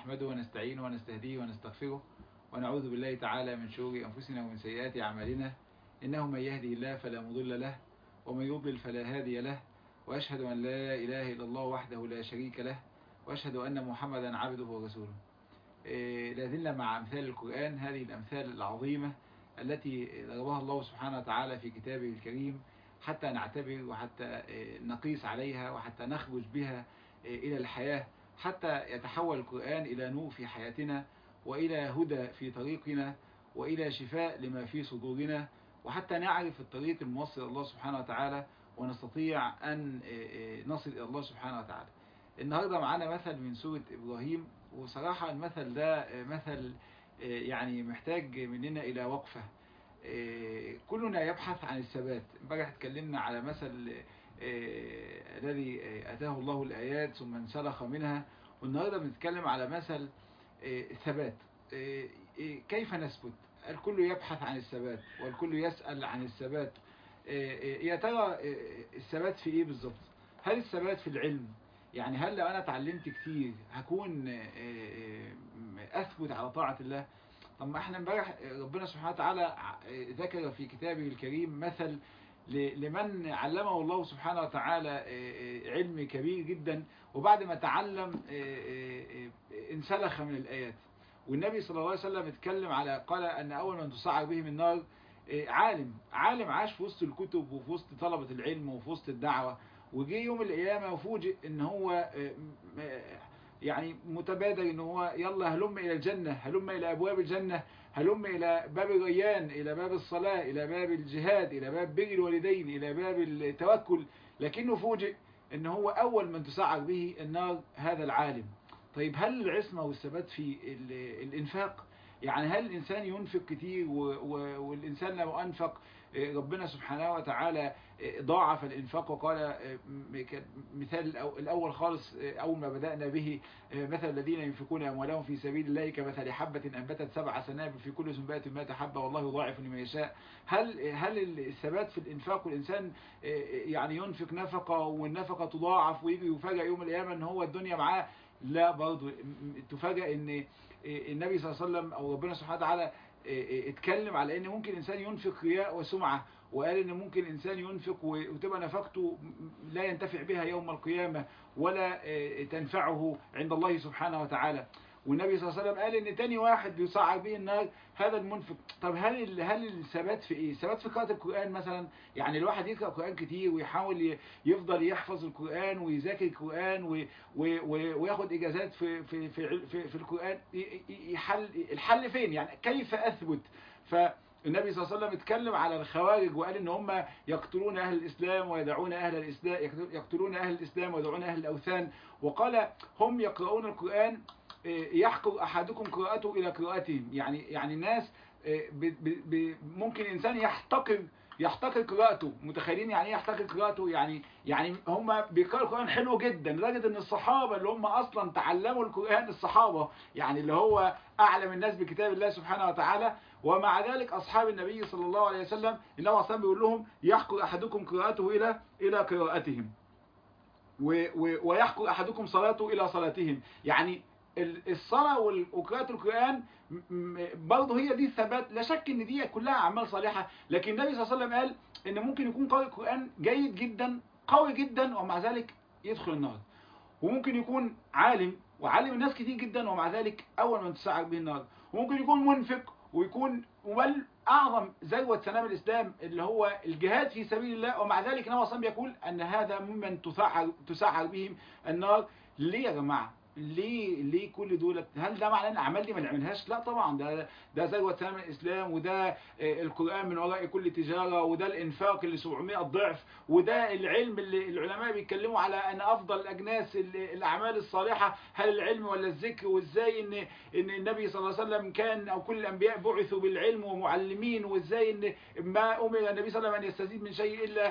نحمده ونستعينه ونستهديه ونستغفره ونعوذ بالله تعالى من شرور أنفسنا ومن سيئات أعمالنا إنه من يهدي الله فلا مضل له ومن يضلل فلا هادي له وأشهد أن لا إله إلا الله وحده لا شريك له وأشهد أن محمدا عبده ورسوله لا زلنا مع أمثال القرآن هذه الأمثال العظيمة التي ضربها الله سبحانه وتعالى في كتابه الكريم حتى نعتبر وحتى نقيس عليها وحتى نخرج بها إلى الحياة حتى يتحول القرآن إلى نور في حياتنا وإلى هدى في طريقنا وإلى شفاء لما في صدورنا وحتى نعرف الطريق الموصل إلى الله سبحانه وتعالى ونستطيع أن نصل إلى الله سبحانه وتعالى النهاردة معانا مثل من سورة إبراهيم وصراحة المثل ده مثل يعني محتاج مننا إلى وقفة كلنا يبحث عن الثبات امبارح اتكلمنا على مثل الذي أتاه الله الآيات ثم انسلخ منها والنهاردة بنتكلم على مثل الثبات كيف نثبت الكل يبحث عن الثبات والكل يسأل عن الثبات يا ترى الثبات في ايه بالظبط هل الثبات في العلم يعني هل لو انا اتعلمت كتير هكون اثبت على طاعة الله طب ما احنا امبارح ربنا سبحانه وتعالى ذكر في كتابه الكريم مثل لمن علمه الله سبحانه وتعالى علم كبير جدا وبعد ما تعلم انسلخ من الآيات والنبي صلى الله عليه وسلم اتكلم على قال أن أول من تصعر بهم النار عالم عالم عاش في وسط الكتب وفي وسط طلبة العلم وفي وسط الدعوة وجي يوم القيامة وفوجئ ان هو يعني متبادر ان هو يلا هلم الى الجنة هلم الى ابواب الجنة هلم الى باب الريان الى باب الصلاة الى باب الجهاد الى باب بر الوالدين الى باب التوكل لكنه فوجئ ان هو اول من تسعر به النار هذا العالم طيب هل العصمة والثبات في الانفاق يعني هل الإنسان ينفق كتير والإنسان لو أنفق ربنا سبحانه وتعالى ضاعف الإنفاق وقال مثال الأول خالص أول ما بدأنا به مثل الذين ينفقون أموالهم في سبيل الله كمثل حبة أنبتت سبع سنابل في كل سنبلة مائة حبة والله يضاعف لمن يشاء هل هل الثبات في الإنفاق والإنسان يعني ينفق نفقة والنفقة تضاعف ويجي يفاجئ يوم القيامة إن هو الدنيا معاه لا برضه تفاجئ ان النبي صلى الله عليه وسلم او ربنا سبحانه وتعالى اتكلم على ان ممكن الانسان ينفق رياء وسمعة وقال ان ممكن الانسان ينفق وتبقى نفقته لا ينتفع بها يوم القيامة ولا تنفعه عند الله سبحانه وتعالى والنبي صلى الله عليه وسلم قال ان تاني واحد بيصعد به النار هذا المنفق طب هل هل الثبات في ايه الثبات في قراءه القران مثلا يعني الواحد يقرا القران كتير ويحاول يفضل يحفظ القران ويذاكر القران وياخد اجازات في في في في, في القران يحل الحل فين يعني كيف اثبت ف النبي صلى الله عليه وسلم اتكلم على الخوارج وقال ان هم يقتلون اهل الاسلام ويدعون اهل الاسلام يقتلون اهل الاسلام ويدعون اهل الاوثان وقال هم يقرؤون القران يحقر احدكم قراءته الى قراءتهم يعني يعني ناس ممكن انسان يحتقر يحتقر قراءته متخيلين يعني ايه يحتقر قراءته يعني يعني هم بيقرأوا القرآن حلو جدا لدرجة ان الصحابة اللي هم اصلا تعلموا القرآن الصحابة يعني اللي هو اعلم الناس بكتاب الله سبحانه وتعالى ومع ذلك اصحاب النبي صلى الله عليه وسلم النبي اصلا بيقول لهم يحقر احدكم قراءته الى الى قراءتهم ويحقر احدكم صلاته الى صلاتهم يعني الصلاة وقراءة القرآن برضه هي دي الثبات لا شك ان دي كلها اعمال صالحة لكن النبي صلى الله عليه وسلم قال ان ممكن يكون قارئ القرآن جيد جدا قوي جدا ومع ذلك يدخل النار وممكن يكون عالم وعلم الناس كتير جدا ومع ذلك اول من تسعر به النار وممكن يكون منفق ويكون بل اعظم ذروه سلام الاسلام اللي هو الجهاد في سبيل الله ومع ذلك النبي صلى بيقول ان هذا ممن تسعر تسعر بهم النار ليه يا جماعه ليه ليه كل دول هل ده معناه ان الاعمال دي ما نعملهاش لا طبعا ده ده ذروه سلام الاسلام وده القران من وراء كل تجاره وده الانفاق اللي 700 ضعف وده العلم اللي العلماء بيتكلموا على ان افضل الاجناس الاعمال الصالحه هل العلم ولا الذكر وازاي ان ان النبي صلى الله عليه وسلم كان او كل الانبياء بعثوا بالعلم ومعلمين وازاي ان ما امر النبي صلى الله عليه وسلم ان يستزيد من شيء الا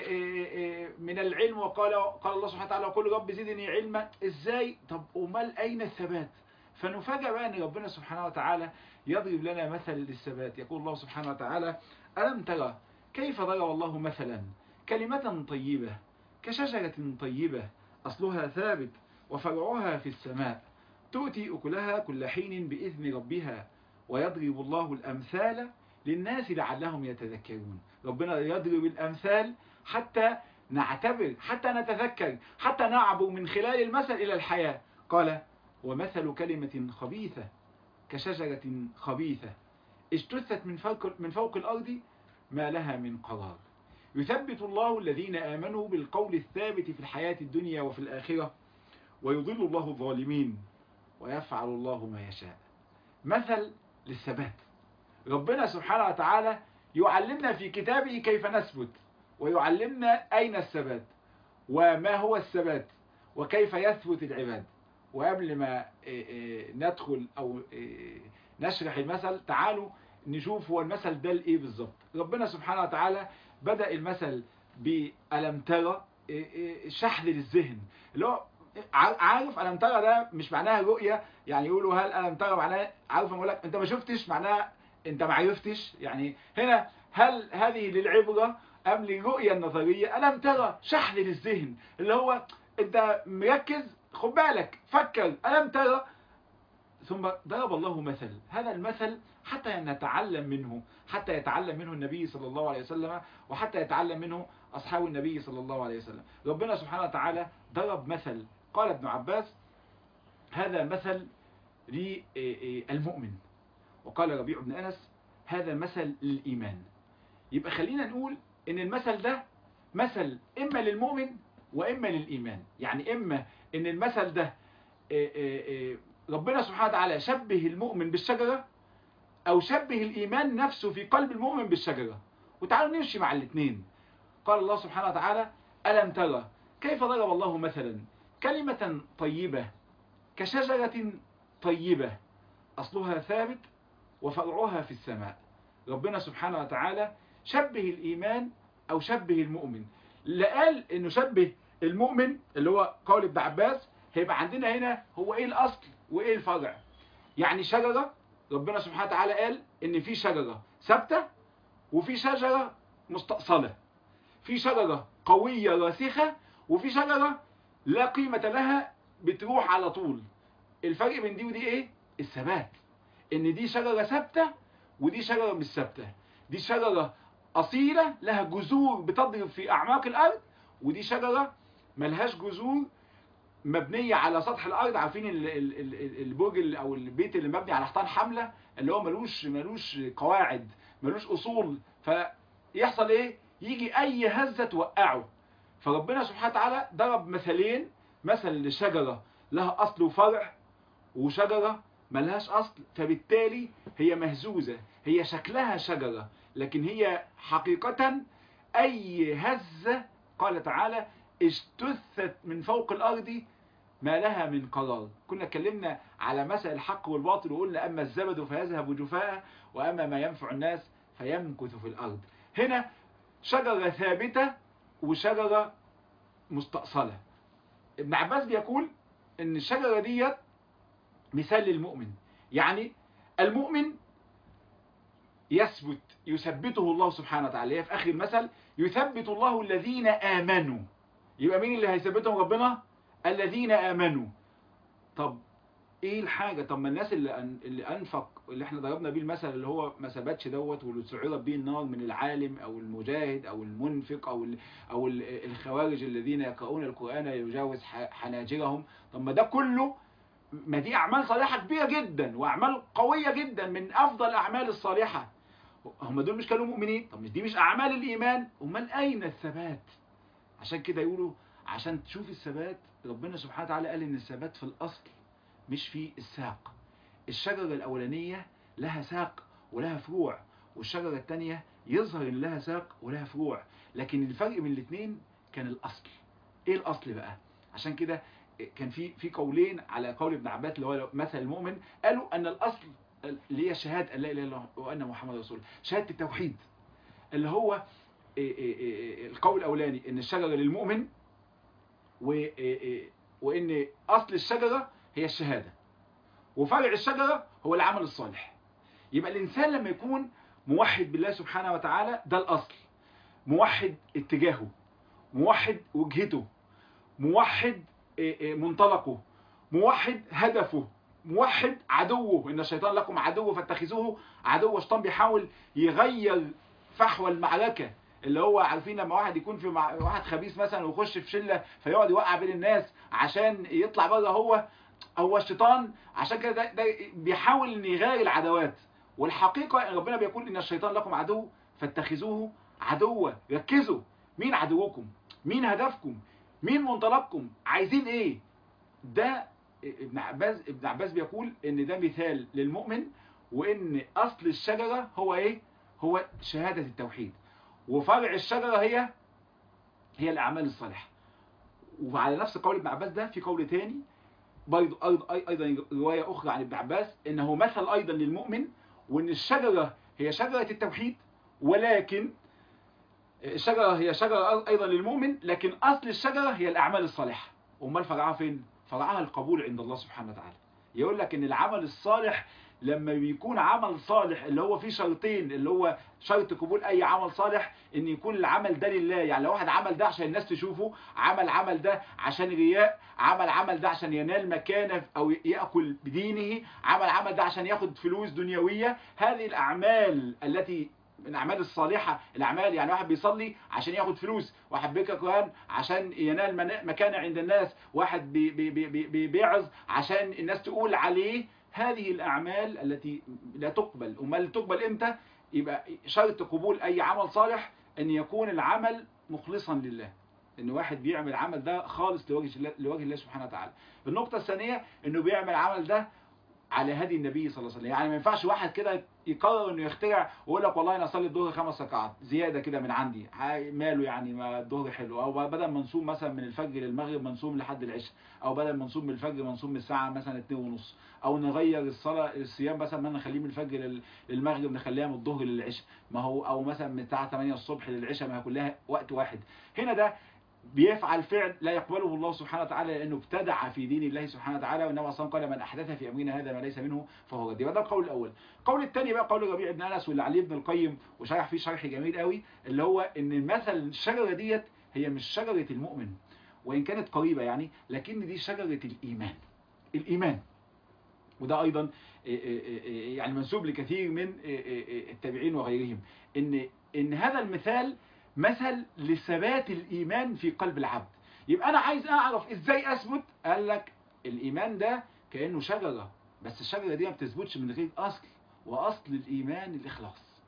من العلم وقال قال الله سبحانه وتعالى وقل رب زدني علما ازاي طب امال اين الثبات فنفاجأ بقى ان ربنا سبحانه وتعالى يضرب لنا مثل للثبات يقول الله سبحانه وتعالى ألم ترى كيف ضرب الله مثلا كلمة طيبة كشجرة طيبة أصلها ثابت وفرعها في السماء تؤتي أكلها كل حين بإذن ربها ويضرب الله الأمثال للناس لعلهم يتذكرون ربنا يضرب الأمثال حتى نعتبر حتى نتذكر حتى نعبر من خلال المثل إلى الحياة قال ومثل كلمة خبيثة كشجرة خبيثة اجتثت من فوق, من فوق الأرض ما لها من قرار يثبت الله الذين آمنوا بالقول الثابت في الحياة الدنيا وفي الآخرة ويضل الله الظالمين ويفعل الله ما يشاء مثل للثبات ربنا سبحانه وتعالى يعلمنا في كتابه كيف نثبت ويعلمنا أين الثبات وما هو الثبات وكيف يثبت العباد وقبل ما ندخل أو نشرح المثل تعالوا نشوف هو المثل ده لإيه بالظبط ربنا سبحانه وتعالى بدأ المثل بألم ترى شحذ للذهن اللي هو عارف ألم ترى ده مش معناها رؤية يعني يقولوا هل ألم ترى معناها عارف أقول لك أنت ما شفتش معناها أنت ما عرفتش يعني هنا هل هذه للعبرة أم للرؤية النظرية ألم ترى شحذ للذهن اللي هو أنت مركز خد بالك فكر ألم ترى ثم ضرب الله مثل هذا المثل حتى نتعلم منه حتى يتعلم منه النبي صلى الله عليه وسلم وحتى يتعلم منه أصحاب النبي صلى الله عليه وسلم ربنا سبحانه وتعالى ضرب مثل قال ابن عباس هذا مثل للمؤمن وقال ربيع بن أنس هذا مثل للإيمان يبقى خلينا نقول ان المثل ده مثل إما للمؤمن وإما للإيمان يعني إما ان المثل ده ربنا سبحانه وتعالى شبه المؤمن بالشجرة أو شبه الإيمان نفسه في قلب المؤمن بالشجرة وتعالوا نمشي مع الاثنين قال الله سبحانه وتعالى ألم ترى كيف ضرب الله مثلا كلمة طيبة كشجرة طيبة أصلها ثابت وفرعها في السماء ربنا سبحانه وتعالى شبه الإيمان أو شبه المؤمن لا قال إنه شبه المؤمن اللي هو قول ابن عباس هيبقى عندنا هنا هو إيه الأصل وإيه الفرع يعني شجرة ربنا سبحانه وتعالى قال إن في شجرة ثابتة وفي شجرة مستأصلة في شجرة قوية راسخة وفي شجرة لا قيمة لها بتروح على طول الفرق بين دي ودي ايه الثبات ان دي شجرة ثابتة ودي شجرة مش ثابتة دي شجرة أصيلة لها جذور بتضرب في أعماق الأرض ودي شجرة ملهاش جذور مبنية على سطح الأرض عارفين البرج أو البيت اللي مبني على حيطان حملة اللي هو ملوش ملوش قواعد ملوش أصول فيحصل إيه يجي أي هزة توقعه فربنا سبحانه وتعالى ضرب مثلين مثل لشجرة لها أصل وفرع وشجرة ملهاش أصل فبالتالي هي مهزوزة هي شكلها شجرة لكن هي حقيقة أي هزة قال تعالى اجتثت من فوق الأرض ما لها من قرار كنا اتكلمنا على مسألة الحق والباطل وقلنا أما الزبد فيذهب جفاء وأما ما ينفع الناس فيمكث في الأرض هنا شجرة ثابتة وشجرة مستأصلة ابن عباس بيقول ان الشجرة ديت مثال للمؤمن يعني المؤمن يثبت يثبته الله سبحانه وتعالى في آخر المثل يثبت الله الذين آمنوا يبقى مين اللي هيثبتهم ربنا الذين آمنوا طب ايه الحاجة طب ما الناس اللي, أن... اللي انفق اللي احنا ضربنا بيه المثل اللي هو ما ثبتش دوت واللي سعرت بيه النار من العالم او المجاهد او المنفق او ال... او ال... الخوارج الذين يقرؤون القرآن يجاوز حناجرهم طب ما ده كله ما دي اعمال صالحة كبيرة جدا واعمال قوية جدا من افضل الاعمال الصالحة هم دول مش كانوا مؤمنين طب مش دي مش اعمال الايمان امال اين الثبات عشان كده يقولوا عشان تشوف الثبات ربنا سبحانه وتعالى قال ان الثبات في الاصل مش في الساق الشجرة الأولانية لها ساق ولها فروع والشجرة الثانية يظهر ان لها ساق ولها فروع لكن الفرق بين الاثنين كان الأصل ايه الأصل بقى عشان كده كان في في قولين على قول ابن عباس اللي هو مثل المؤمن قالوا ان الأصل اللي هي شهادة لا إله إلا الله وأن محمد رسول الله شهادة التوحيد اللي هو القول الأولاني ان الشجرة للمؤمن وان أصل الشجرة هي الشهادة وفرع الشجرة هو العمل الصالح يبقى الإنسان لما يكون موحد بالله سبحانه وتعالى ده الأصل موحد اتجاهه موحد وجهته موحد منطلقه موحد هدفه موحد عدوه ان الشيطان لكم عدو فاتخذوه عدو الشيطان بيحاول يغير فحوى المعركه اللي هو عارفين لما واحد يكون في مع... واحد خبيث مثلا ويخش في شله فيقعد يوقع بين الناس عشان يطلع بره هو هو الشيطان عشان كده ده, ده بيحاول ان يغير العداوات والحقيقه ان ربنا بيقول ان الشيطان لكم عدو فاتخذوه عدوا ركزوا مين عدوكم مين هدفكم مين منطلقكم عايزين ايه ده ابن عباس ابن عباس بيقول ان ده مثال للمؤمن وان اصل الشجره هو ايه هو شهاده التوحيد وفرع الشجره هي هي الاعمال الصالحه وعلى نفس قول ابن عباس ده في قول تاني برضه ايضا روايه اخرى عن ابن عباس انه مثل ايضا للمؤمن وان الشجره هي شجره التوحيد ولكن الشجره هي شجره ايضا للمؤمن لكن اصل الشجره هي الاعمال الصالحه امال فرعها فين فرعها القبول عند الله سبحانه وتعالى يقول لك ان العمل الصالح لما بيكون عمل صالح اللي هو فيه شرطين اللي هو شرط قبول اي عمل صالح ان يكون العمل ده لله يعني لو واحد عمل ده عشان الناس تشوفه عمل عمل ده عشان رياء عمل عمل ده عشان ينال مكانه او ياكل بدينه عمل عمل ده عشان ياخد فلوس دنيويه هذه الاعمال التي من الاعمال الصالحه الاعمال يعني واحد بيصلي عشان ياخد فلوس واحد بيقرا قران عشان ينال مكانه عند الناس واحد بي بي بي بي بيعظ عشان الناس تقول عليه هذه الاعمال التي لا تقبل امال تقبل امتى يبقى شرط قبول اي عمل صالح ان يكون العمل مخلصا لله ان واحد بيعمل العمل ده خالص لوجه الله لوجه الله سبحانه وتعالى النقطه الثانيه انه بيعمل العمل ده على هدي النبي صلى الله عليه وسلم يعني ما ينفعش واحد كده يقرر انه يخترع ويقول لك والله انا اصلي الظهر خمس ركعات زياده كده من عندي ماله يعني ما الظهر حلو او بدل ما نصوم مثلا من الفجر للمغرب منصوم لحد العشاء او بدل ما نصوم من الفجر منصوم من الساعه مثلا 2 ونص او نغير الصلاه الصيام مثلا ما نخليه من الفجر للمغرب نخليها من الظهر للعشاء ما هو او مثلا من الساعه 8 الصبح للعشاء ما هي كلها وقت واحد هنا ده بيفعل فعل لا يقبله الله سبحانه وتعالى لانه ابتدع في دين الله سبحانه وتعالى والنبي صلى الله عليه وسلم قال من احدث في امرنا هذا ما ليس منه فهو رد يبقى ده القول الاول القول الثاني بقى قول ربيع بن انس واللي عليه ابن القيم وشرح فيه شرح جميل قوي اللي هو ان مثل الشجره ديت هي مش شجره المؤمن وان كانت قريبه يعني لكن دي شجره الايمان الايمان وده ايضا يعني منسوب لكثير من التابعين وغيرهم ان ان هذا المثال مثل لثبات الإيمان في قلب العبد يبقى أنا عايز أعرف إزاي أثبت قال لك الإيمان ده كأنه شجرة بس الشجرة دي ما بتثبتش من غير أصل وأصل الإيمان الإخلاص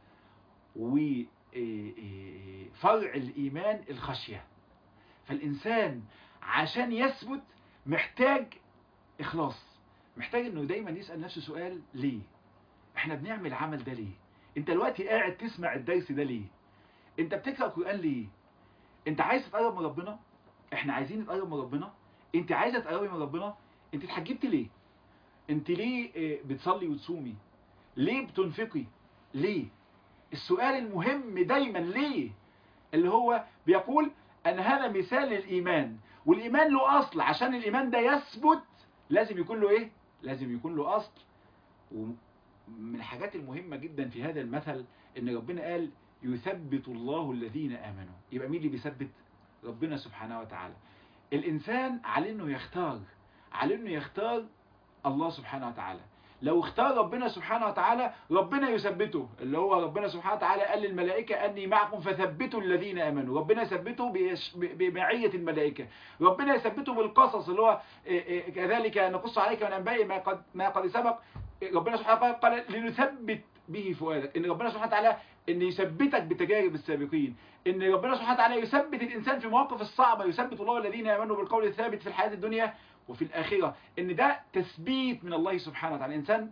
وفرع الإيمان الخشية فالإنسان عشان يثبت محتاج إخلاص محتاج إنه دايما يسأل نفسه سؤال ليه إحنا بنعمل العمل ده ليه أنت دلوقتي قاعد تسمع الدرس ده ليه انت بتقرا القران ليه انت عايز تتقرب من ربنا احنا عايزين نتقرب من ربنا انت عايزه تقربي من ربنا انت اتحجبتي ليه انت ليه بتصلي وتصومي ليه بتنفقي ليه السؤال المهم دايما ليه اللي هو بيقول ان هذا مثال للايمان والايمان له اصل عشان الايمان ده يثبت لازم يكون له ايه لازم يكون له اصل ومن الحاجات المهمه جدا في هذا المثل ان ربنا قال يثبت الله الذين آمنوا يبقى مين اللي بيثبت ربنا سبحانه وتعالى الإنسان عليه أنه يختار عليه أنه يختار الله سبحانه وتعالى لو اختار ربنا سبحانه وتعالى ربنا يثبته اللي هو ربنا سبحانه وتعالى قال للملائكة أني معكم فثبتوا الذين آمنوا ربنا يثبته بمعية الملائكة ربنا يثبته بالقصص اللي هو كذلك نقص عليك من أنباء ما قد, ما قد سبق ربنا سبحانه وتعالى قال لنثبت به فؤادك ان ربنا سبحانه وتعالى ان يثبتك بتجارب السابقين ان ربنا سبحانه وتعالى يثبت الانسان في مواقف الصعبه يثبت الله الذين امنوا بالقول الثابت في الحياه الدنيا وفي الاخره ان ده تثبيت من الله سبحانه وتعالى الانسان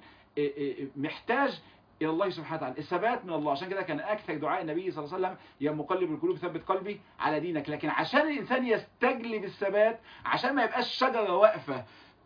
محتاج الى الله سبحانه وتعالى الثبات من الله عشان كده كان اكثر دعاء النبي صلى الله عليه وسلم يا مقلب القلوب ثبت قلبي على دينك لكن عشان الانسان يستجلب الثبات عشان ما يبقاش شجره واقفه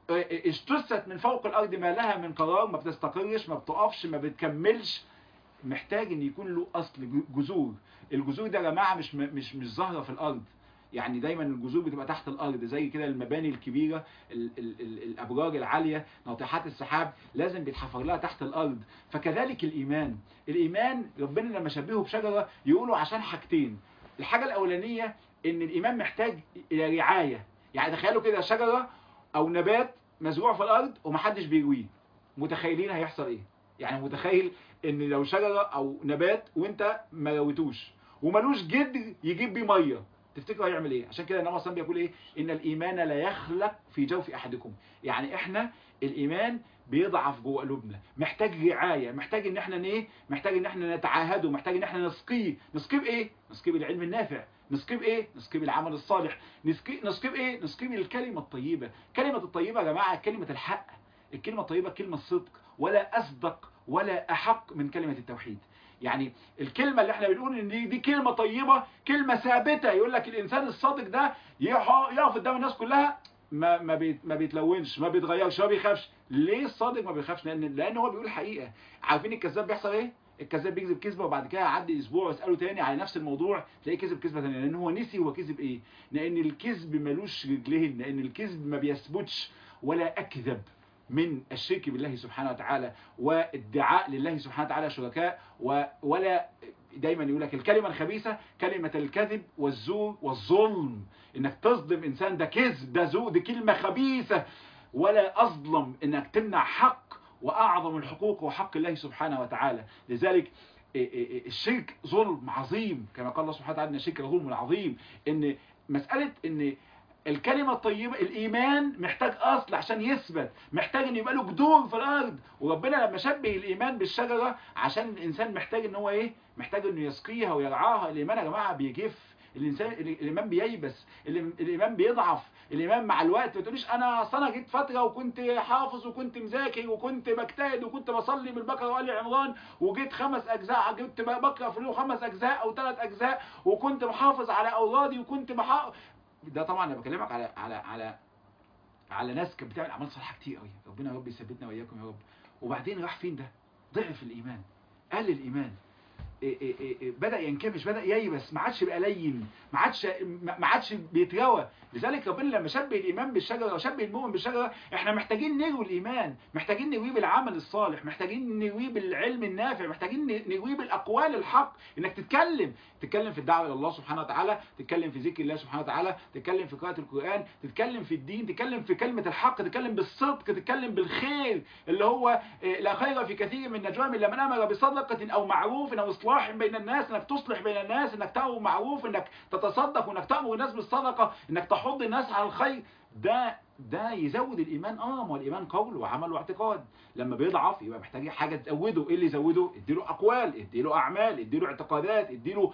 اجتثت من فوق الارض ما لها من قرار ما بتستقرش ما بتقفش ما بتكملش محتاج ان يكون له اصل جذور الجذور ده يا جماعه مش مش مش ظاهره في الارض يعني دايما الجذور بتبقى تحت الارض زي كده المباني الكبيره ال ال ال الابراج العاليه ناطحات السحاب لازم بيتحفر لها تحت الارض فكذلك الايمان الايمان ربنا لما شبهه بشجره يقولوا عشان حاجتين الحاجه الاولانيه ان الايمان محتاج الى رعايه يعني تخيلوا كده شجره او نبات مزروع في الارض ومحدش بيرويه متخيلين هيحصل ايه يعني متخيل ان لو شجره او نبات وانت ما رويتوش وملوش جدر يجيب بيه ميه تفتكروا هيعمل ايه عشان كده النبي صلى بيقول ايه ان الايمان لا يخلق في جوف احدكم يعني احنا الايمان بيضعف جوه قلوبنا محتاج رعايه محتاج ان احنا ايه محتاج ان احنا نتعاهده محتاج ان احنا نسقيه نسقيه بايه نسقيه بالعلم النافع نسقيه بايه نسقيه بالعمل الصالح نسقيه نسقيه بايه نسقيه بالكلمه الطيبه كلمه الطيبه يا جماعه كلمه الحق الكلمه الطيبه كلمه الصدق ولا اصدق ولا احق من كلمه التوحيد يعني الكلمة اللي احنا بنقول ان دي, دي كلمة طيبة كلمة ثابتة يقول لك الانسان الصادق ده يقف قدام الناس كلها ما ما بيت ما بيتلونش ما بيتغيرش ما بيخافش ليه الصادق ما بيخافش لان لان هو بيقول حقيقة عارفين الكذاب بيحصل ايه الكذاب بيكذب كذبه وبعد كده يعدي اسبوع واساله تاني على نفس الموضوع تلاقيه كذب كذبه ثانيه لان هو نسي هو كذب ايه لان الكذب ملوش رجلين لان الكذب ما بيثبتش ولا اكذب من الشرك بالله سبحانه وتعالى وادعاء لله سبحانه وتعالى شركاء ولا دايما يقول لك الكلمة الخبيثة كلمة الكذب والزور والظلم انك تصدم انسان ده كذب ده زور دي كلمة خبيثة ولا اظلم انك تمنع حق واعظم الحقوق هو حق الله سبحانه وتعالى لذلك الشرك ظلم عظيم كما قال الله سبحانه وتعالى ان الشرك ظلم عظيم ان مسألة ان الكلمة الطيبة الإيمان محتاج أصل عشان يثبت محتاج أن يبقى له جذور في الأرض وربنا لما شبه الإيمان بالشجرة عشان الإنسان محتاج أن هو إيه محتاج أنه يسقيها ويرعاها الإيمان يا جماعة بيجف الإنسان الإيمان بييبس الإيمان بيضعف الإيمان مع الوقت ما تقوليش أنا أصل أنا جيت فترة وكنت حافظ وكنت مذاكر وكنت بجتهد وكنت بصلي بالبقرة وآل عمران وجيت خمس أجزاء جبت بقرأ في اليوم خمس أجزاء أو ثلاث أجزاء وكنت محافظ على أورادي وكنت محافظ ده طبعا انا بكلمك على على على على ناس كانت بتعمل اعمال صالحه كتير قوي ربنا يا رب يثبتنا واياكم يا رب وبعدين راح فين ده ضعف الايمان قل الايمان إيه إيه إيه بدا ينكمش بدا ييبس ما عادش يبقى لين ما عادش ما عادش بيتروى لذلك ربنا لما شبه الايمان بالشجره وشبه المؤمن بالشجره احنا محتاجين نروي الايمان محتاجين نرويه بالعمل الصالح محتاجين نرويه بالعلم النافع محتاجين نرويه بالاقوال الحق انك تتكلم تتكلم في الدعوه الى الله سبحانه وتعالى تتكلم في ذكر الله سبحانه وتعالى تتكلم في قراءه القران تتكلم في الدين تتكلم في كلمه الحق تتكلم بالصدق تتكلم بالخير اللي هو لا خير في كثير من نجواهم الا من امر بصدقه او معروف او اصلاح بين الناس انك تصلح بين الناس انك تامر معروف انك تتصدق وانك تامر الناس بالصدقه انك تحض الناس على الخير ده ده يزود الايمان اه ما الايمان قول وعمل واعتقاد لما بيضعف يبقى محتاج حاجه تزوده ايه اللي يزوده اديله اقوال اديله اعمال اديله اعتقادات اديله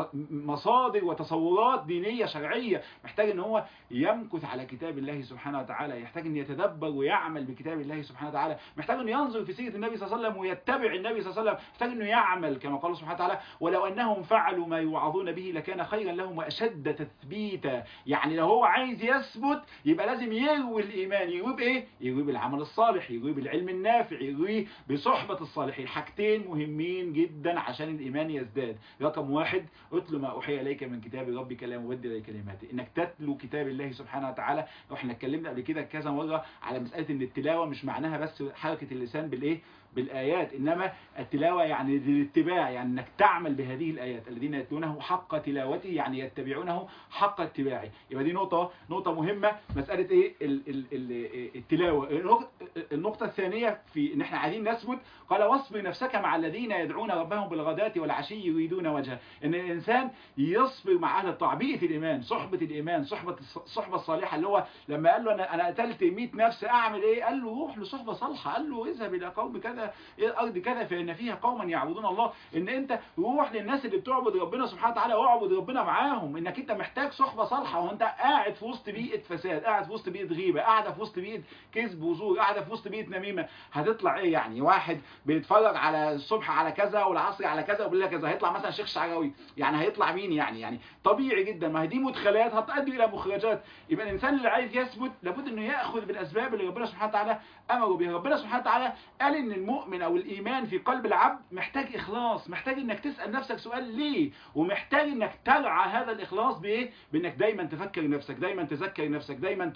مصادر وتصورات دينيه شرعيه محتاج ان هو يمكث على كتاب الله سبحانه وتعالى يحتاج ان يتدبر ويعمل بكتاب الله سبحانه وتعالى محتاج انه ينظر في سيره النبي صلى الله عليه وسلم ويتبع النبي صلى الله عليه وسلم محتاج انه يعمل كما قال سبحانه وتعالى ولو انهم فعلوا ما يوعظون به لكان خيرا لهم واشد تثبيتا يعني لو هو عايز يثبت يبقى لازم يروي الايمان يروي بايه يروي بالعمل الصالح يروي بالعلم النافع يروي بصحبه الصالحين حاجتين مهمين جدا عشان الايمان يزداد رقم واحد اتل ما اوحي اليك من كتاب ربك لا مبدل لكلماته انك تتلو كتاب الله سبحانه وتعالى واحنا اتكلمنا قبل كده كذا مره على مساله ان التلاوه مش معناها بس حركه اللسان بالايه بالآيات إنما التلاوة يعني الاتباع يعني أنك تعمل بهذه الآيات الذين يتلونه حق تلاوته يعني يتبعونه حق اتباعه يبقى دي نقطة نقطة مهمة مسألة إيه ال ال ال التلاوة النقطة الثانية في إن إحنا عايزين نثبت قال واصبر نفسك مع الذين يدعون ربهم بالغداة والعشي يريدون وجهه إن الإنسان يصبر مع أهل الطاعة بيئة الإيمان صحبة الإيمان صحبة الصحبة الصالحة اللي هو لما قال له أنا أنا قتلت 100 نفس أعمل إيه قال له روح لصحبة صالحة قال له اذهب إلى قوم كذا الارض كذا فان فيها قوما يعبدون الله ان انت روح للناس اللي بتعبد ربنا سبحانه وتعالى واعبد ربنا معاهم انك انت محتاج صحبه صالحه وانت قاعد في وسط بيئه فساد قاعد في وسط بيئه غيبه قاعده في وسط بيئه كذب وزور قاعده في وسط بيئه نميمه هتطلع ايه يعني واحد بيتفرج على الصبح على كذا والعصر على كذا وبالليل كذا هيطلع مثلا شيخ شعراوي يعني هيطلع مين يعني يعني طبيعي جدا ما هي دي مدخلات هتؤدي الى مخرجات يبقى الانسان اللي عايز يثبت لابد انه ياخذ بالاسباب اللي ربنا سبحانه وتعالى امره بها ربنا سبحانه وتعالى قال ان المؤمن او الايمان في قلب العبد محتاج اخلاص محتاج انك تسال نفسك سؤال ليه ومحتاج انك ترعى هذا الاخلاص بايه بانك دايما تفكر نفسك دايما تذكر نفسك دايما تقعد مع ناس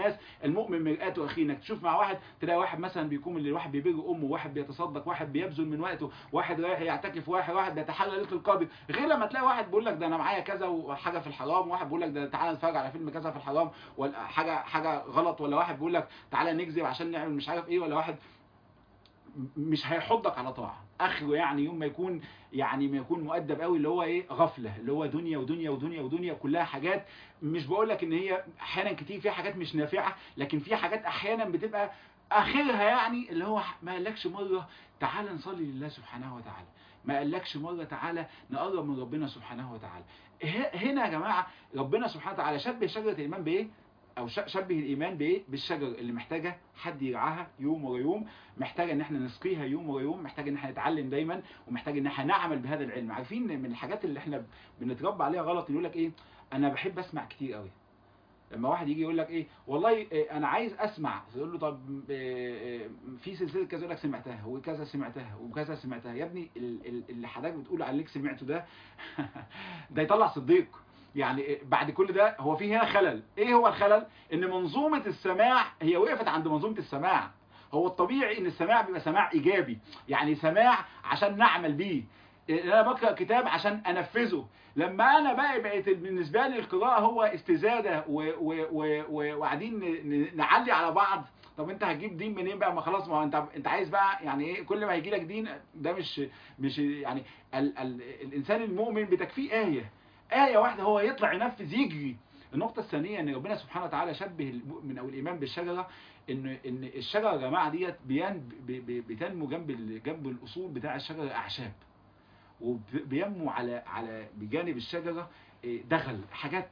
الناس المؤمن مرآة اخيه انك تشوف مع واحد تلاقي واحد مثلا بيكون اللي واحد بيبر امه واحد بيتصدق واحد بيبذل من وقته واحد رايح يعتكف واحد واحد بيتحلى ليله القدر غير لما تلاقي واحد بيقول لك ده انا معايا كذا وحاجه في الحرام واحد بيقول لك ده تعالى نتفرج على فيلم كذا في الحرام ولا حاجه حاجه غلط ولا واحد بيقول لك تعالى نكذب عشان نعمل مش عارف ايه ولا واحد مش هيحضك على طاعه اخره يعني يوم ما يكون يعني ما يكون مؤدب قوي اللي هو ايه غفله اللي هو دنيا ودنيا ودنيا ودنيا كلها حاجات مش بقول لك ان هي احيانا كتير فيها حاجات مش نافعه لكن في حاجات احيانا بتبقى اخرها يعني اللي هو ما قالكش مره تعالى نصلي لله سبحانه وتعالى ما قالكش مره تعالى نقرب من ربنا سبحانه وتعالى هنا يا جماعه ربنا سبحانه وتعالى شبه شجره الايمان بايه او شبه الايمان بايه بالشجر اللي محتاجه حد يرعاها يوم ورا يوم محتاجه ان احنا نسقيها يوم ورا يوم محتاجه ان احنا نتعلم دايما ومحتاج ان احنا نعمل بهذا العلم عارفين من الحاجات اللي احنا بنتربى عليها غلط يقول لك ايه انا بحب اسمع كتير قوي لما واحد يجي يقول لك ايه والله إيه انا عايز اسمع تقول له طب إيه في سلسله كذا يقول لك سمعتها وكذا سمعتها وكذا سمعتها يا ابني اللي حضرتك بتقول عليك سمعته ده ده يطلع صديق يعني بعد كل ده هو في هنا خلل ايه هو الخلل ان منظومة السماع هي وقفت عند منظومة السماع هو الطبيعي ان السماع بيبقى سماع ايجابي يعني سماع عشان نعمل بيه انا بقرا كتاب عشان انفذه لما انا بقى بقيت بالنسبه لي القراءه هو استزاده وقاعدين نعلي على بعض طب انت هتجيب دين منين بقى ما خلاص ما هو انت انت عايز بقى يعني ايه كل ما هيجي لك دين ده مش مش يعني ال ال الانسان المؤمن بتكفيه ايه آية واحدة هو يطلع ينفذ يجري النقطة الثانية ان ربنا سبحانه وتعالى شبه المؤمن او الايمان بالشجرة ان ان الشجرة يا جماعة ديت بتنمو جنب جنب الاصول بتاع الشجرة اعشاب وبينمو على على بجانب الشجرة دخل حاجات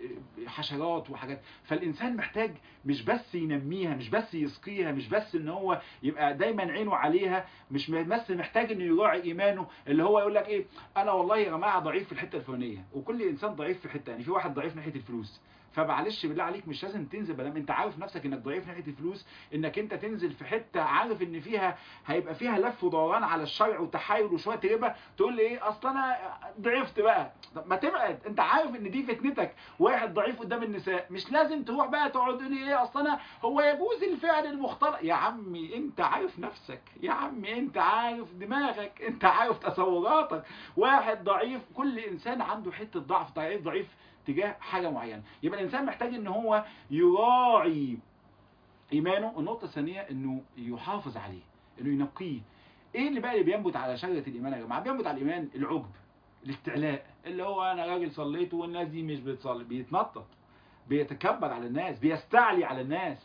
حشرات وحاجات فالإنسان محتاج مش بس ينميها مش بس يسقيها مش بس ان هو يبقى دايما عينه عليها مش بس محتاج انه يراعي ايمانه اللي هو يقول لك ايه انا والله يا جماعه ضعيف في الحته الفلانيه وكل انسان ضعيف في حته يعني في واحد ضعيف ناحيه الفلوس فمعلش بالله عليك مش لازم تنزل بدل انت عارف نفسك انك ضعيف ناحيه الفلوس انك انت تنزل في حته عارف ان فيها هيبقى فيها لف ودوران على الشرع وتحايل وشويه ربا تقول لي ايه اصل انا ضعفت بقى طب ما تبعد انت عارف ان دي فتنتك واحد ضعيف قدام النساء مش لازم تروح بقى تقعد تقول لي ايه اصل انا هو يجوز الفعل المختلط يا عمي انت عارف نفسك يا عمي انت عارف دماغك انت عارف تصوراتك واحد ضعيف كل انسان عنده حته ضعف ضعيف ضعيف تجاه حاجة معينة يبقى الإنسان محتاج إن هو يراعي إيمانه النقطة الثانية إنه يحافظ عليه إنه ينقيه إيه اللي بقى اللي بينبت على شجرة الإيمان يا جماعة بينبت على الإيمان العجب الاستعلاء اللي هو أنا راجل صليت والناس دي مش بتصلي بيتنطط بيتكبر على الناس بيستعلي على الناس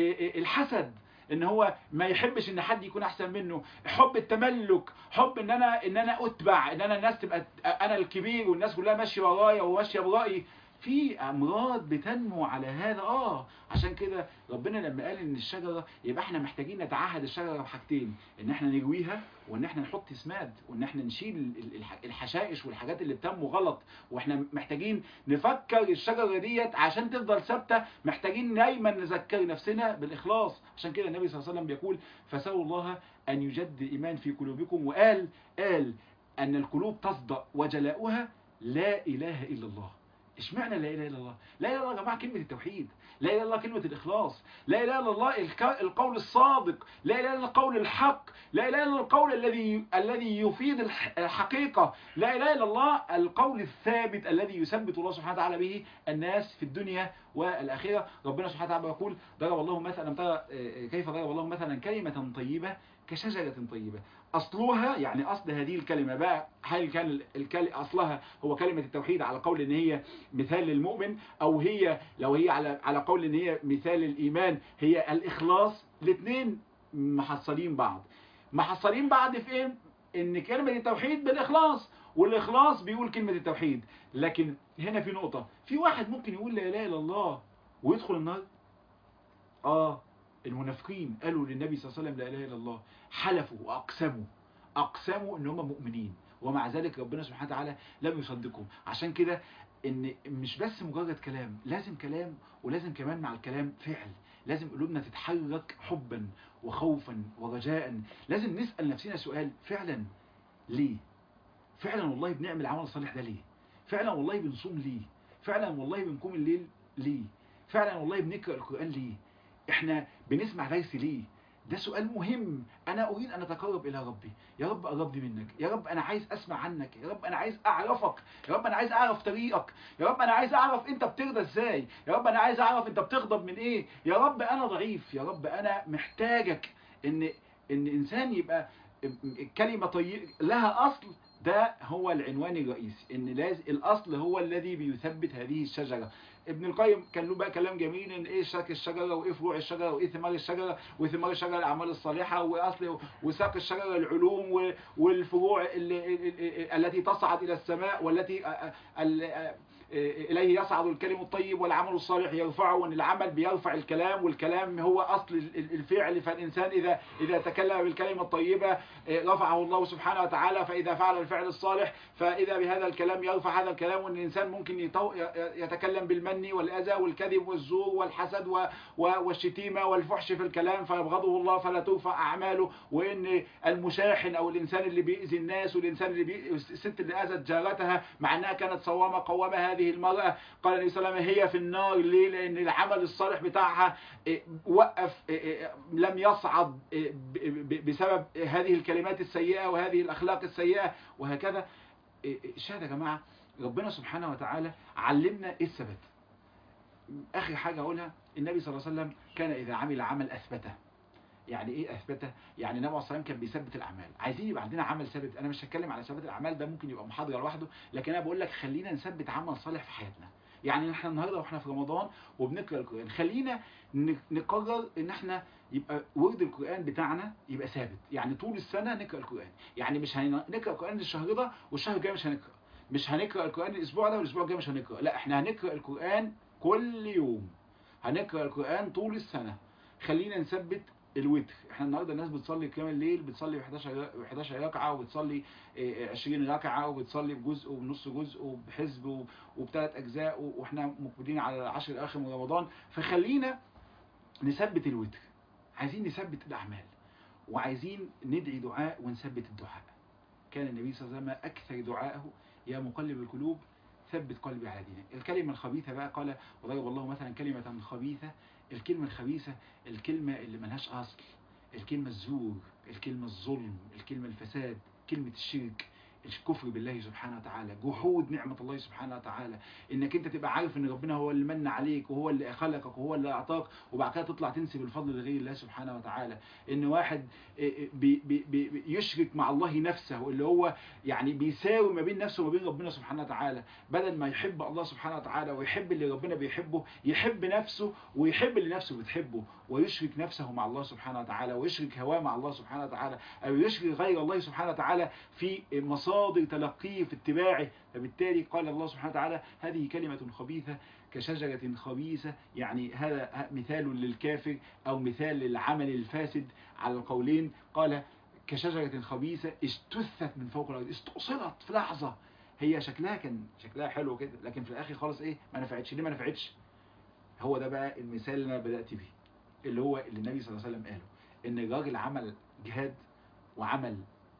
الحسد ان هو ما يحبش ان حد يكون احسن منه حب التملك حب ان انا ان انا اتبع ان انا الناس تبقى انا الكبير والناس كلها ماشيه ورايا وماشيه برايي في امراض بتنمو على هذا اه عشان كده ربنا لما قال ان الشجره يبقى احنا محتاجين نتعهد الشجره بحاجتين ان احنا نجويها وان احنا نحط سماد وان احنا نشيل الحشائش والحاجات اللي بتنمو غلط واحنا محتاجين نفكر الشجره ديت عشان تفضل ثابته محتاجين دايما نذكر نفسنا بالاخلاص عشان كده النبي صلى الله عليه وسلم بيقول فسألوا الله ان يجدد الايمان في قلوبكم وقال قال ان القلوب تصدأ وجلاؤها لا اله الا الله اشمعنى لا اله الا الله لا اله الا الله يا جماعه كلمه التوحيد لا اله الا الله كلمه الاخلاص لا اله الا الله القول الصادق لا اله الا القول الحق لا اله الا القول الذي الذي يفيد الحقيقه لا اله الا الله القول الثابت الذي يثبت الله سبحانه وتعالى به الناس في الدنيا والاخره ربنا سبحانه وتعالى يقول ضرب الله مثلا ترى كيف ضرب الله مثلا كلمه طيبه كشجره طيبه أصلها يعني أصل هذه الكلمة بقى هل كان الكلمة أصلها هو كلمة التوحيد على قول إن هي مثال للمؤمن أو هي لو هي على على قول إن هي مثال الإيمان هي الإخلاص الاثنين محصلين بعض محصلين بعض في إيه؟ إن كلمة التوحيد بالإخلاص والإخلاص بيقول كلمة التوحيد لكن هنا في نقطة في واحد ممكن يقول لا إله إلا الله ويدخل النار آه المنافقين قالوا للنبي صلى الله عليه وسلم لا اله الا الله حلفوا واقسموا اقسموا ان هم مؤمنين ومع ذلك ربنا سبحانه وتعالى لم يصدقهم عشان كده ان مش بس مجرد كلام لازم كلام ولازم كمان مع الكلام فعل لازم قلوبنا تتحرك حبا وخوفا ورجاء لازم نسأل نفسنا سؤال فعلا ليه فعلا والله بنعمل العمل الصالح ده ليه فعلا والله بنصوم ليه فعلا والله بنقوم الليل ليه فعلا والله بنقرأ القرآن ليه احنا بنسمع درس ليه ده سؤال مهم انا اريد ان اتقرب الى ربي يا رب قربني منك يا رب انا عايز اسمع عنك يا رب انا عايز اعرفك يا رب انا عايز اعرف طريقك يا رب انا عايز اعرف انت بترضى ازاي يا رب انا عايز اعرف انت بتغضب من ايه يا رب انا ضعيف يا رب انا محتاجك ان ان انسان يبقى كلمه طيب لها اصل ده هو العنوان الرئيسي ان لازم الاصل هو الذي بيثبت هذه الشجره ابن القيم كان له بقى كلام جميل ان ايه شاك الشجره وايه فروع الشجره وايه ثمار الشجره وثمار الشجره الاعمال الصالحه واصل وساق الشجره العلوم والفروع اللي التي تصعد الى السماء والتي إليه يصعد الكلم الطيب والعمل الصالح يرفعه وأن العمل بيرفع الكلام والكلام هو أصل الفعل فالإنسان إذا إذا تكلم بالكلمة الطيبة رفعه الله سبحانه وتعالى فإذا فعل الفعل الصالح فإذا بهذا الكلام يرفع هذا الكلام وأن الإنسان ممكن يتكلم بالمن والأذى والكذب والزور والحسد والشتيمة والفحش في الكلام فيبغضه الله فلا ترفع أعماله وأن المشاحن أو الإنسان اللي بيأذي الناس والإنسان اللي بي... الست اللي أذت جارتها مع أنها كانت صوامة قوامة هذه هذه المرأة قال النبي صلى الله عليه وسلم هي في النار ليه لأن العمل الصالح بتاعها وقف لم يصعد بسبب هذه الكلمات السيئة وهذه الأخلاق السيئة وهكذا شاهد يا جماعة ربنا سبحانه وتعالى علمنا ايه الثبات آخر حاجة أقولها النبي صلى الله عليه وسلم كان إذا عمل عمل أثبته يعني ايه اثبته يعني النبي عليه الصلاه والسلام كان بيثبت الاعمال عايزين يبقى عندنا عمل ثابت انا مش هتكلم على ثبات الاعمال ده ممكن يبقى محاضره لوحده لكن انا بقول لك خلينا نثبت عمل صالح في حياتنا يعني احنا النهارده واحنا في رمضان وبنقرا القران خلينا نقرر ان احنا يبقى ورد القران بتاعنا يبقى ثابت يعني طول السنه نقرا القران يعني مش هنقرا القران الشهر ده والشهر الجاي مش هنقرا مش هنقرا القران الاسبوع ده والاسبوع الجاي مش هنقرا لا احنا هنقرا القران كل يوم هنقرا القران طول السنه خلينا نثبت الوتر احنا النهارده الناس بتصلي قيام الليل بتصلي 11 11 ركعه وبتصلي 20 ركعه وبتصلي بجزء وبنص جزء وبحزب وبثلاث اجزاء واحنا مقبلين على العشر الاخر من رمضان فخلينا نثبت الوتر عايزين نثبت الاعمال وعايزين ندعي دعاء ونثبت الدعاء كان النبي صلى الله عليه وسلم اكثر دعائه يا مقلب القلوب ثبت قلبي على دينك الكلمه الخبيثه بقى قال وضرب الله مثلا كلمه خبيثه الكلمة الخبيثة الكلمة اللي ملهاش أصل الكلمة الزور الكلمة الظلم الكلمة الفساد كلمة الشرك الكفر بالله سبحانه وتعالى جحود نعمة الله سبحانه وتعالى انك انت تبقى عارف ان ربنا هو اللي من عليك وهو اللي خلقك وهو اللي اعطاك وبعد كده تطلع تنسب الفضل لغير الله سبحانه وتعالى ان واحد بي بي بي يشرك مع الله نفسه اللي هو يعني بيساوي ما بين نفسه وما بين ربنا سبحانه وتعالى بدل ما يحب الله سبحانه وتعالى ويحب اللي ربنا بيحبه يحب نفسه ويحب اللي نفسه بتحبه ويشرك نفسه مع الله سبحانه وتعالى ويشرك هواه مع الله سبحانه وتعالى او يشرك غير الله سبحانه وتعالى في مصادر تلقيه في اتباعه فبالتالي قال الله سبحانه وتعالى هذه كلمة خبيثة كشجرة خبيثة يعني هذا مثال للكافر أو مثال للعمل الفاسد على القولين قال كشجرة خبيثة اجتثت من فوق الأرض استؤصلت في لحظة هي شكلها كان شكلها حلو كده لكن في الآخر خالص إيه ما نفعتش ليه ما نفعتش هو ده بقى المثال اللي أنا بدأت بيه اللي هو اللي النبي صلى الله عليه وسلم قاله إن الراجل عمل جهاد وعمل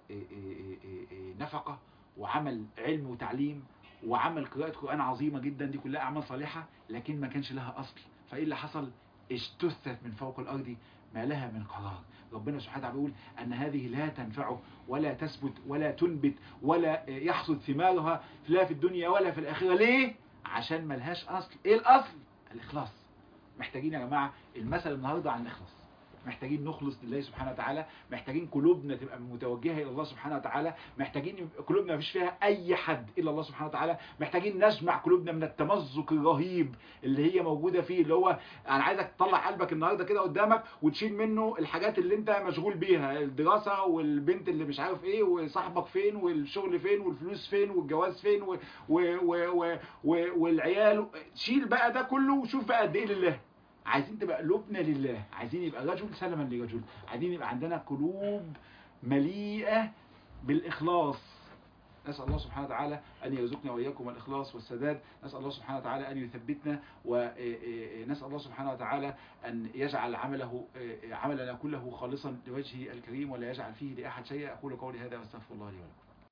نفقة وعمل علم وتعليم وعمل قراءة قرآن عظيمة جدا دي كلها أعمال صالحة لكن ما كانش لها أصل فإيه اللي حصل اجتثت من فوق الأرض ما لها من قرار ربنا سبحانه وتعالى بيقول أن هذه لا تنفعه ولا تثبت ولا تنبت ولا يحصد ثمارها لا في الدنيا ولا في الآخرة ليه؟ عشان ما لهاش أصل إيه الأصل؟ الإخلاص محتاجين يا جماعة المثل النهاردة عن الإخلاص محتاجين نخلص لله سبحانه وتعالى محتاجين قلوبنا تبقى متوجهة إلى الله سبحانه وتعالى محتاجين قلوبنا مفيش فيها أي حد إلا الله سبحانه وتعالى محتاجين نجمع قلوبنا من التمزق الرهيب اللي هي موجودة فيه اللي هو أنا عايزك تطلع قلبك النهاردة كده قدامك وتشيل منه الحاجات اللي أنت مشغول بيها الدراسة والبنت اللي مش عارف إيه وصاحبك فين والشغل فين والفلوس فين والجواز فين و و و و و والعيال شيل بقى ده كله وشوف بقى قد إيه لله عايزين تبقى قلوبنا لله عايزين يبقى رجل سلما لرجل عايزين يبقى عندنا قلوب مليئة بالإخلاص نسأل الله سبحانه وتعالى أن يرزقنا وإياكم الإخلاص والسداد نسأل الله سبحانه وتعالى أن يثبتنا ونسأل الله سبحانه وتعالى أن يجعل عمله عملنا كله خالصا لوجهه الكريم ولا يجعل فيه لأحد شيء أقول قولي هذا واستغفر الله لي ولكم